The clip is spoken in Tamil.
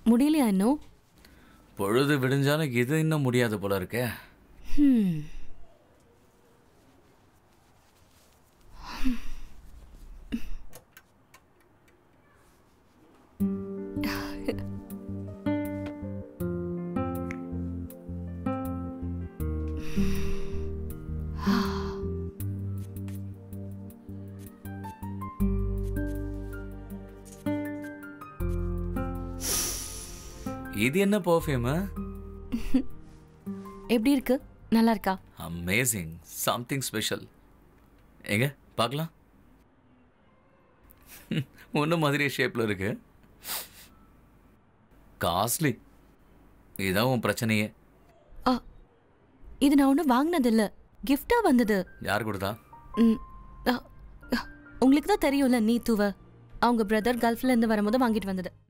முடியலையா இன்னும் பொழுது விடிஞ்சாலும் இது இன்னும் முடியாது போல இருக்கே ஹம். இது என்ன பர்ஃப்யூமு எப்படி இருக்கு நல்லா இருக்கா அமேசிங் சம்திங் ஸ்பெஷல் எங்க பார்க்கலாம் ஒன்று மாதிரியே ஷேப்பில் இருக்கு காஸ்ட்லி இதான் உன் பிரச்சனையே ஆ இது நான் ஒன்றும் வாங்கினதில்ல கிஃப்டா வந்தது யார் கொடுத்தா ம், ஆ, ஆ, உங்களுக்கு தான் தெரியும்ல நீ தூவ அவங்க பிரதர் கல்ஃப்ல இருந்து வரும்போது வாங்கிட்டு வந்தது